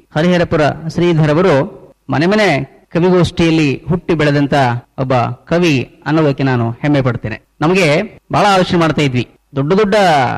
ಹರಿಹರಪುರ ಶ್ರೀಧರವರು ಮನೆ ಮನೆ ಕವಿಗೋಷ್ಠಿಯಲ್ಲಿ ಹುಟ್ಟಿ ಬೆಳೆದಂತ ಒಬ್ಬ ಕವಿ ಅನ್ನೋದಕ್ಕೆ ನಾನು ಹೆಮ್ಮೆ ಪಡ್ತೇನೆ ನಮಗೆ ಬಹಳ ಆಲೋಚನೆ ಮಾಡ್ತಾ ಇದ್ವಿ ದೊಡ್ಡ ದೊಡ್ಡ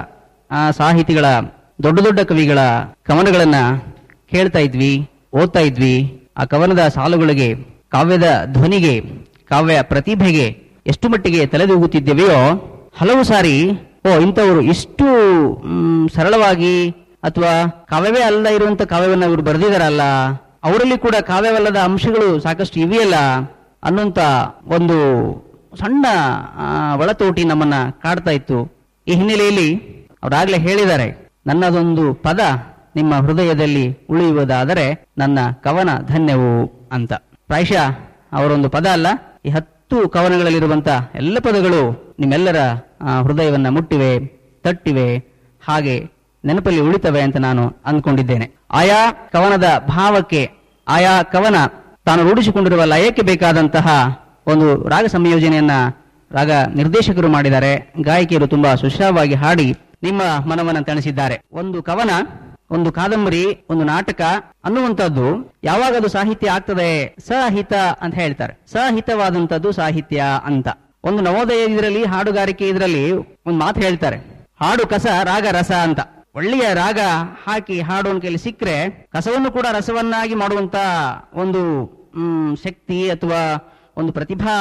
ಆ, ಸಾಹಿತಿಗಳ ದೊಡ್ಡ ದೊಡ್ಡ ಕವಿಗಳ ಕವನಗಳನ್ನ ಕೇಳ್ತಾ ಇದ್ವಿ ಓದ್ತಾ ಇದ್ವಿ ಆ ಕವನದ ಸಾಲುಗಳಿಗೆ ಕಾವ್ಯದ ಧ್ವನಿಗೆ ಕಾವ್ಯ ಪ್ರತಿಭೆಗೆ ಎಷ್ಟು ಮಟ್ಟಿಗೆ ತಲೆದೂಗುತ್ತಿದ್ದೇವೆಯೋ ಹಲವು ಸಾರಿ ಓ ಇಂಥವರು ಇಷ್ಟು ಮ್, ಸರಳವಾಗಿ ಅಥವಾ ಕಾವ್ಯವೇ ಅಲ್ಲ ಇರುವಂತ ಕಾವ್ಯವನ್ನ ಇವರು ಬರೆದಿದಾರಲ್ಲ ಅವರಲ್ಲಿ ಕೂಡ ಕಾವ್ಯವಲ್ಲದ ಅಂಶಗಳು ಸಾಕಷ್ಟು ಇವೆಯಲ್ಲ ಅನ್ನುವಂತ ಒಂದು ಸಣ್ಣ ಆ, ಒಳತೋಟಿ ನಮ್ಮನ್ನ ಕಾಡ್ತಾ ಇತ್ತು ಈ ಹಿನ್ನೆಲೆಯಲ್ಲಿ ಅವರಾಗ್ಲೇ ಹೇಳಿದ್ದಾರೆ ನನ್ನದೊಂದು ಪದ ನಿಮ್ಮ ಹೃದಯದಲ್ಲಿ ಉಳಿಯುವುದಾದರೆ ನನ್ನ ಕವನ ಧನ್ಯವು ಅಂತ ಪ್ರಾಯಶಃ ಅವರೊಂದು ಪದ ಅಲ್ಲ ಈ ಹತ್ತು ಕವನಗಳಲ್ಲಿರುವಂತ ಎಲ್ಲ ಪದಗಳು ನಿಮ್ಮೆಲ್ಲರ ಆ, ಹೃದಯವನ್ನ ಮುಟ್ಟಿವೆ ತಟ್ಟಿವೆ ಹಾಗೆ ನೆನಪಲ್ಲಿ ಉಳಿತವೆ ಅಂತ ನಾನು ಅಂದ್ಕೊಂಡಿದ್ದೇನೆ ಆಯಾ ಕವನದ ಭಾವಕ್ಕೆ ಆಯಾ ಕವನ ತಾನು ರೂಢಿಸಿಕೊಂಡಿರುವ ಲಯಕ್ಕೆ ಬೇಕಾದಂತಹ ಒಂದು ರಾಗ ಸಂಯೋಜನೆಯನ್ನ ರಾಗ ನಿರ್ದೇಶಕರು ಮಾಡಿದ್ದಾರೆ ಗಾಯಕಿಯರು ತುಂಬಾ ಸುಶ್ರಾವವಾಗಿ ಹಾಡಿ ನಿಮ್ಮ ಮನವನ್ನ ತಣಿಸಿದ್ದಾರೆ ಒಂದು ಕವನ ಒಂದು ಕಾದಂಬರಿ ಒಂದು ನಾಟಕ ಅನ್ನುವಂಥದ್ದು ಯಾವಾಗ ಅದು ಸಾಹಿತ್ಯ ಆಗ್ತದೆ ಸಹಿತ ಅಂತ ಹೇಳ್ತಾರೆ ಸಹಿತವಾದಂಥದ್ದು ಸಾಹಿತ್ಯ ಅಂತ ಒಂದು ನವೋದಯ ಇದರಲ್ಲಿ ಹಾಡುಗಾರಿಕೆ ಇದರಲ್ಲಿ ಒಂದು ಮಾತು ಹೇಳ್ತಾರೆ ಹಾಡು ಕಸ ರಾಗ ರಸ ಅಂತ ಒಳ್ಳೆಯ ರಾಗ ಹಾಕಿ ಹಾಡು ಕೈಲಿ ಸಿಕ್ಕರೆ ಕಸವನ್ನು ಕೂಡ ರಸವನ್ನಾಗಿ ಮಾಡುವಂತ ಒಂದು ಮ್, ಶಕ್ತಿ ಅಥವಾ ಒಂದು ಪ್ರತಿಭಾ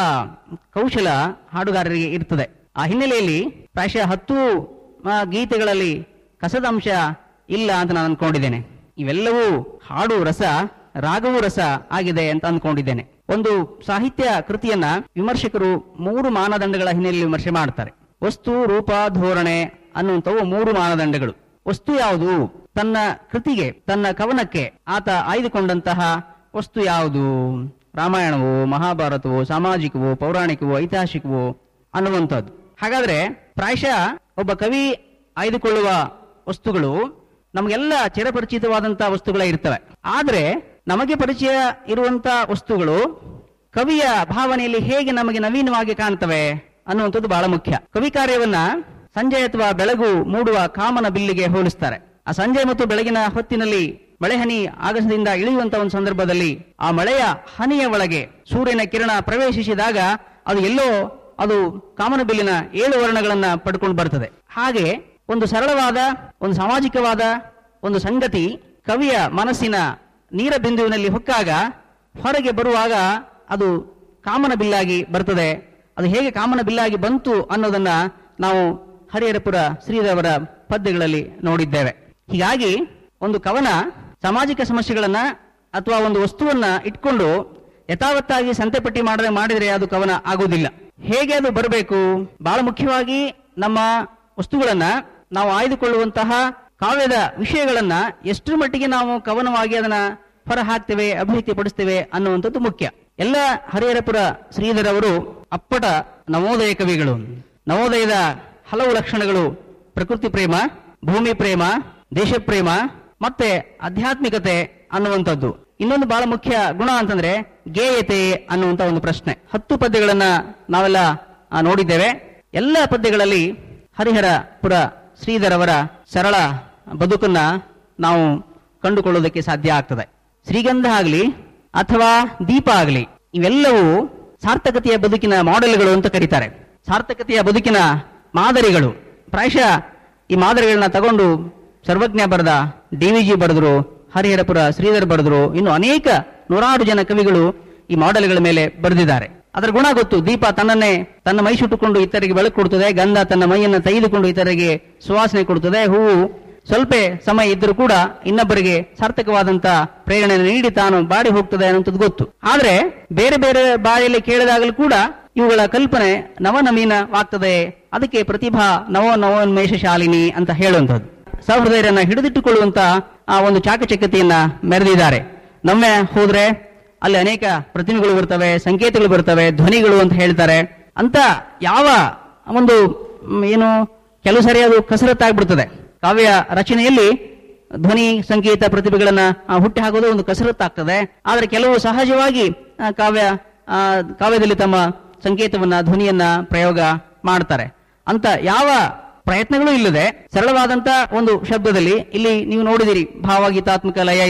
ಕೌಶಲ ಹಾಡುಗಾರರಿಗೆ ಇರ್ತದೆ ಆ ಹಿನ್ನೆಲೆಯಲ್ಲಿ ಪ್ರಾಯಶಃ ಹತ್ತು ಆ, ಗೀತೆಗಳಲ್ಲಿ ಕಸದ ಅಂಶ ಇಲ್ಲ ಅಂತ ನಾನು ಅನ್ಕೊಂಡಿದ್ದೇನೆ ಇವೆಲ್ಲವೂ ಹಾಡು ರಸ ರಾಗವೂ ರಸ ಆಗಿದೆ ಅಂತ ಅಂದ್ಕೊಂಡಿದ್ದೇನೆ ಒಂದು ಸಾಹಿತ್ಯ ಕೃತಿಯನ್ನ ವಿಮರ್ಶಕರು ಮೂರು ಮಾನದಂಡಗಳ ಹಿನ್ನೆಲೆಯಲ್ಲಿ ವಿಮರ್ಶೆ ಮಾಡ್ತಾರೆ ವಸ್ತು ರೂಪ ಧೋರಣೆ ಅನ್ನುವಂಥವು ಮೂರು ಮಾನದಂಡಗಳು ವಸ್ತು ಯಾವುದು ತನ್ನ ಕೃತಿಗೆ ತನ್ನ ಕವನಕ್ಕೆ ಆತ ಆಯ್ದುಕೊಂಡಂತಹ ವಸ್ತು ಯಾವುದು ರಾಮಾಯಣವೋ ಮಹಾಭಾರತವೋ ಸಾಮಾಜಿಕವೋ ಪೌರಾಣಿಕವೋ ಐತಿಹಾಸಿಕವೋ ಅನ್ನುವಂಥದ್ದು ಹಾಗಾದ್ರೆ ಪ್ರಾಯಶಃ ಒಬ್ಬ ಕವಿ ಆಯ್ದುಕೊಳ್ಳುವ ವಸ್ತುಗಳು ನಮಗೆಲ್ಲ ಚಿರಪರಿಚಿತವಾದಂತಹ ವಸ್ತುಗಳೇ ಇರ್ತವೆ ಆದ್ರೆ ನಮಗೆ ಪರಿಚಯ ಇರುವಂತ ವಸ್ತುಗಳು ಕವಿಯ ಭಾವನೆಯಲ್ಲಿ ಹೇಗೆ ನಮಗೆ ನವೀನವಾಗಿ ಕಾಣ್ತವೆ ಅನ್ನುವಂಥದ್ದು ಬಹಳ ಮುಖ್ಯ ಕವಿ ಕಾರ್ಯವನ್ನ ಸಂಜೆ ಅಥವಾ ಬೆಳಗು ಮೂಡುವ ಕಾಮನ ಬಿಲ್ಲಿಗೆ ಹೋಲಿಸ್ತಾರೆ ಆ ಸಂಜೆ ಮತ್ತು ಬೆಳಗಿನ ಹೊತ್ತಿನಲ್ಲಿ ಮಳೆ ಹನಿ ಆಗಸದಿಂದ ಇಳಿಯುವಂತ ಒಂದು ಸಂದರ್ಭದಲ್ಲಿ ಆ ಮಳೆಯ ಹನಿಯ ಒಳಗೆ ಸೂರ್ಯನ ಕಿರಣ ಪ್ರವೇಶಿಸಿದಾಗ ಅದು ಎಲ್ಲೋ ಅದು ಕಾಮನ ಬಿಲ್ಲಿನ ಏಳು ವರ್ಣಗಳನ್ನ ಪಡ್ಕೊಂಡು ಬರ್ತದೆ ಹಾಗೆ ಒಂದು ಸರಳವಾದ ಒಂದು ಸಾಮಾಜಿಕವಾದ ಒಂದು ಸಂಗತಿ ಕವಿಯ ಮನಸ್ಸಿನ ನೀರ ಬಿಂದುವಿನಲ್ಲಿ ಹೊಕ್ಕಾಗ ಹೊರಗೆ ಬರುವಾಗ ಅದು ಕಾಮನ ಬಿಲ್ಲಾಗಿ ಬರ್ತದೆ ಅದು ಹೇಗೆ ಕಾಮನ ಬಿಲ್ಲಾಗಿ ಬಂತು ಅನ್ನೋದನ್ನ ನಾವು ಹರಿಹರಪುರ ಶ್ರೀರವರ ಪದ್ಯಗಳಲ್ಲಿ ನೋಡಿದ್ದೇವೆ ಹೀಗಾಗಿ ಒಂದು ಕವನ ಸಾಮಾಜಿಕ ಸಮಸ್ಯೆಗಳನ್ನ ಅಥವಾ ಒಂದು ವಸ್ತುವನ್ನ ಇಟ್ಕೊಂಡು ಯಥಾವತ್ತಾಗಿ ಸಂತೆಪಟ್ಟಿ ಮಾಡದೆ ಮಾಡಿದ್ರೆ ಅದು ಕವನ ಆಗುವುದಿಲ್ಲ ಹೇಗೆ ಅದು ಬರಬೇಕು ಬಹಳ ಮುಖ್ಯವಾಗಿ ನಮ್ಮ ವಸ್ತುಗಳನ್ನ ನಾವು ಆಯ್ದುಕೊಳ್ಳುವಂತಹ ಕಾವ್ಯದ ವಿಷಯಗಳನ್ನ ಎಷ್ಟರ ಮಟ್ಟಿಗೆ ನಾವು ಕವನವಾಗಿ ಅದನ್ನ ಹೊರ ಹಾಕ್ತೇವೆ ಅಭಿವೃದ್ಧಿ ಪಡಿಸ್ತೇವೆ ಅನ್ನುವಂಥದ್ದು ಮುಖ್ಯ ಎಲ್ಲ ಹರಿಹರಪುರ ಶ್ರೀಧರ್ ಅವರು ಅಪ್ಪಟ ನವೋದಯ ಕವಿಗಳು ನವೋದಯದ ಹಲವು ಲಕ್ಷಣಗಳು ಪ್ರಕೃತಿ ಪ್ರೇಮ ಭೂಮಿ ಪ್ರೇಮ ದೇಶ ಪ್ರೇಮ ಮತ್ತೆ ಆಧ್ಯಾತ್ಮಿಕತೆ ಅನ್ನುವಂಥದ್ದು ಇನ್ನೊಂದು ಬಹಳ ಮುಖ್ಯ ಗುಣ ಅಂತಂದ್ರೆ ಗೇಯತೆ ಅನ್ನುವಂತ ಒಂದು ಪ್ರಶ್ನೆ ಹತ್ತು ಪದ್ಯಗಳನ್ನ ನಾವೆಲ್ಲ ಆ, ನೋಡಿದ್ದೇವೆ ಎಲ್ಲ ಪದ್ಯಗಳಲ್ಲಿ ಹರಿಹರಪುರ ಶ್ರೀಧರ್ ಅವರ ಸರಳ ಬದುಕನ್ನ ನಾವು ಕಂಡುಕೊಳ್ಳೋದಕ್ಕೆ ಸಾಧ್ಯ ಆಗ್ತದೆ ಶ್ರೀಗಂಧ ಆಗಲಿ ಅಥವಾ ದೀಪ ಆಗಲಿ ಇವೆಲ್ಲವೂ ಸಾರ್ಥಕತೆಯ ಬದುಕಿನ ಮಾಡೆಲ್ಗಳು ಅಂತ ಕರೀತಾರೆ ಸಾರ್ಥಕತೆಯ ಬದುಕಿನ ಮಾದರಿಗಳು ಪ್ರಾಯಶಃ ಈ ಮಾದರಿಗಳನ್ನ ತಗೊಂಡು ಸರ್ವಜ್ಞ ಬರೆದ ಡಿ ವಿ ಜಿ ಬರೆದ್ರು ಹರಿಹರಪುರ ಶ್ರೀಧರ್ ಬರೆದ್ರು ಇನ್ನು ಅನೇಕ ನೂರಾರು ಜನ ಕವಿಗಳು ಈ ಮಾಡೆಲ್ಗಳ ಮೇಲೆ ಬರೆದಿದ್ದಾರೆ ಅದರ ಗುಣ ಗೊತ್ತು ದೀಪ ತನ್ನನ್ನೇ ತನ್ನ ಮೈ ಸುಟ್ಟುಕೊಂಡು ಇತರಿಗೆ ಬೆಳಕು ಕೊಡುತ್ತದೆ ಗಂಧ ತನ್ನ ಮೈಯನ್ನು ತೆಗೆದುಕೊಂಡು ಇತರಿಗೆ ಸುವಾಸನೆ ಕೊಡುತ್ತದೆ ಹೂವು ಸ್ವಲ್ಪ ಸಮಯ ಇದ್ರೂ ಕೂಡ ಇನ್ನೊಬ್ಬರಿಗೆ ಸಾರ್ಥಕವಾದಂತ ಪ್ರೇರಣೆ ನೀಡಿ ತಾನು ಬಾಡಿ ಹೋಗ್ತದೆ ಅನ್ನೋಂಥದ್ದು ಗೊತ್ತು ಆದ್ರೆ ಬೇರೆ ಬೇರೆ ಬಾಯಲ್ಲಿ ಕೇಳಿದಾಗಲೂ ಕೂಡ ಇವುಗಳ ಕಲ್ಪನೆ ನವನವೀನವಾಗ್ತದೆ ಅದಕ್ಕೆ ಪ್ರತಿಭಾ ನವ ನವೋನ್ಮೇಷ ಶಾಲಿನಿ ಅಂತ ಹೇಳುವಂಥದ್ದು ಸಹೃದಯರನ್ನ ಹಿಡಿದಿಟ್ಟುಕೊಳ್ಳುವಂತ ಆ ಒಂದು ಚಾಕಚಕ್ಯತೆಯನ್ನ ಮೆರೆದಿದ್ದಾರೆ ನಮ್ಮೆ ಹೋದ್ರೆ ಅಲ್ಲಿ ಅನೇಕ ಪ್ರತಿಮೆಗಳು ಬರ್ತವೆ ಸಂಕೇತಗಳು ಬರ್ತವೆ ಧ್ವನಿಗಳು ಅಂತ ಹೇಳ್ತಾರೆ ಅಂತ ಯಾವ ಒಂದು ಮ್, ಏನು ಕೆಲವು ಸರಿ ಅದು ಕಸರತ್ತಾಗ್ಬಿಡ್ತದೆ ಕಾವ್ಯ ರಚನೆಯಲ್ಲಿ ಧ್ವನಿ ಸಂಕೇತ ಪ್ರತಿಭೆಗಳನ್ನ ಆ, ಹುಟ್ಟಿ ಹಾಕೋದು ಒಂದು ಕಸರತ್ತಾಗ್ತದೆ ಆದ್ರೆ ಕೆಲವು ಸಹಜವಾಗಿ ಆ, ಕಾವ್ಯ ಆ, ಕಾವ್ಯದಲ್ಲಿ ತಮ್ಮ ಸಂಕೇತವನ್ನ ಧ್ವನಿಯನ್ನ ಪ್ರಯೋಗ ಮಾಡ್ತಾರೆ ಅಂತ ಯಾವ ಪ್ರಯತ್ನಗಳು ಇಲ್ಲದೆ ಸರಳವಾದಂತ ಒಂದು ಶಬ್ದದಲ್ಲಿ ಇಲ್ಲಿ ನೀವು ನೋಡಿದಿರಿ ಭಾವಗೀತಾತ್ಮಕ ಲಯ ಇದೆ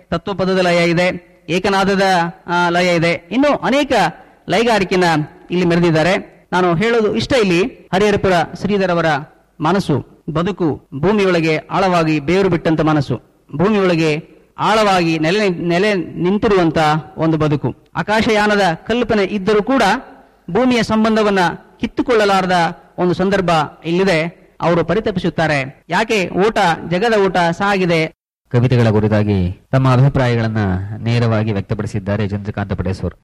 ತತ್ವಪದದ ಲಯ ಇದೆ ಏಕನಾದದ ಆ, ಲಯ ಇದೆ ಇನ್ನು ಅನೇಕ ಲಯಗಾರಿಕೆನ ಇಲ್ಲಿ ಮೆರೆದಿದ್ದಾರೆ ನಾನು ಹೇಳೋದು ಇಷ್ಟ ಇಲ್ಲಿ ಹರಿಹರಪುರ ಶ್ರೀಧರವರ ಮನಸ್ಸು ಬದುಕು ಭೂಮಿಯೊಳಗೆ ಆಳವಾಗಿ ಬೇರು ಬಿಟ್ಟಂತ ಮನಸ್ಸು ಭೂಮಿಯೊಳಗೆ ಆಳವಾಗಿ ನೆಲೆ ನೆಲೆ ನಿಂತಿರುವಂತ ಒಂದು ಬದುಕು ಆಕಾಶಯಾನದ ಕಲ್ಪನೆ ಇದ್ದರೂ ಕೂಡ ಭೂಮಿಯ ಸಂಬಂಧವನ್ನ ಕಿತ್ತುಕೊಳ್ಳಲಾರದ ಒಂದು ಸಂದರ್ಭ ಇಲ್ಲಿದೆ ಅವರು ಪರಿತಪಿಸುತ್ತಾರೆ ಯಾಕೆ ಊಟ ಜಗದ ಊಟ ಸಾಗಿದೆ ಕವಿತೆಗಳ ಕುರಿತಾಗಿ ತಮ್ಮ ಅಭಿಪ್ರಾಯಗಳನ್ನ ನೇರವಾಗಿ ವ್ಯಕ್ತಪಡಿಸಿದ್ದಾರೆ ಚಂದ್ರಕಾಂತ ಪಟೇಶ್ವರ್